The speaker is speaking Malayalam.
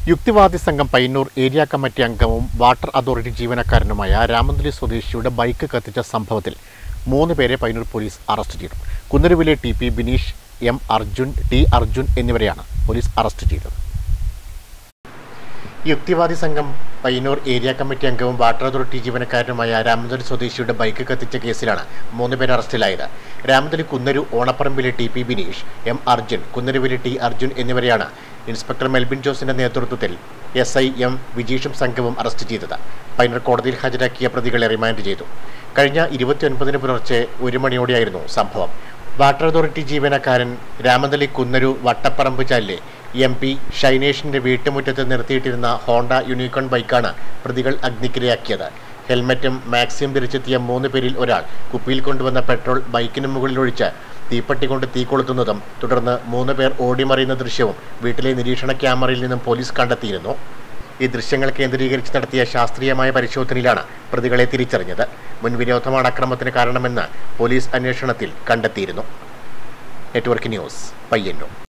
യുക്തിവാദി സംഘം പയ്യന്നൂർ ഏരിയ കമ്മിറ്റി അംഗവും വാട്ടർ അതോറിറ്റി ജീവനക്കാരനുമായ രാമന്തലി സ്വദേശിയുടെ ബൈക്ക് കത്തിച്ച സംഭവത്തിൽ മൂന്ന് പേരെ പയ്യന്നൂർ പോലീസ് അറസ്റ്റ് ചെയ്തു കുന്നരുവിലെ T P Bineesh M Arjun T Arjun എന്നിവരെയാണ് പോലീസ് അറസ്റ്റ് ചെയ്തത് യുക്തിവാദി സംഘം പയ്യന്നൂർ ഏരിയ കമ്മിറ്റി അംഗവും വാട്ടർ അതോറിറ്റി ജീവനക്കാരനുമായ രാമന്തലി സ്വദേശിയുടെ ബൈക്ക് കത്തിച്ച കേസിലാണ് മൂന്ന് പേർ അറസ്റ്റിലായത് രാമന്തലി കുന്നരു ഓണപ്പറമ്പിലെ T P Bineesh M Arjun കുന്നരുവിലെ ടി അർജുൻ എന്നിവരെയാണ് ഇൻസ്പെക്ടർ മെൽബിൻ ജോസിന്റെ നേതൃത്വത്തിൽ എസ് ഐ എം വിജീഷും സംഘവും അറസ്റ്റ് ചെയ്തത് പയ്യന്നൂർ കോടതിയിൽ ഹാജരാക്കിയ പ്രതികളെ റിമാൻഡ് ചെയ്തു കഴിഞ്ഞ ഇരുപത്തിയൊൻപതിന് പുലർച്ചെ ഒരു മണിയോടെയായിരുന്നു സംഭവം വാട്ടർ അതോറിറ്റി ജീവനക്കാരൻ രാമന്തലി കുന്നരു വട്ടപ്പറമ്പ് ചാലിലെ എം പി ഷൈനേഷിന്റെ വീട്ടുമുറ്റത്ത് നിർത്തിയിട്ടിരുന്ന ഹോണ്ട യൂണിക്കോൺ ബൈക്കാണ് പ്രതികൾ അഗ്നിക്കിരയാക്കിയത് ഹെൽമറ്റും മാക്സിയും ധരിച്ചെത്തിയ മൂന്ന് പേരിൽ ഒരാൾ കുപ്പിയിൽ കൊണ്ടുവന്ന പെട്രോൾ ബൈക്കിന് മുകളിൽ ഒഴിച്ച് തീപ്പെട്ടി കൊണ്ട് തീ കൊളുത്തുന്നതും തുടർന്ന് മൂന്ന് പേർ ഓടിമറിയുന്ന ദൃശ്യവും വീട്ടിലെ നിരീക്ഷണ ക്യാമറയിൽ നിന്നും പോലീസ് കണ്ടെത്തിയിരുന്നു ഈ ദൃശ്യങ്ങൾ കേന്ദ്രീകരിച്ച് നടത്തിയ ശാസ്ത്രീയമായ പരിശോധനയിലാണ് പ്രതികളെ തിരിച്ചറിഞ്ഞത് മുൻവിരോധമാണ് അക്രമത്തിന് കാരണമെന്ന് പോലീസ് അന്വേഷണത്തിൽ കണ്ടെത്തിയിരുന്നു നെറ്റ്വർക്ക് ന്യൂസ് പയ്യന്നൂർ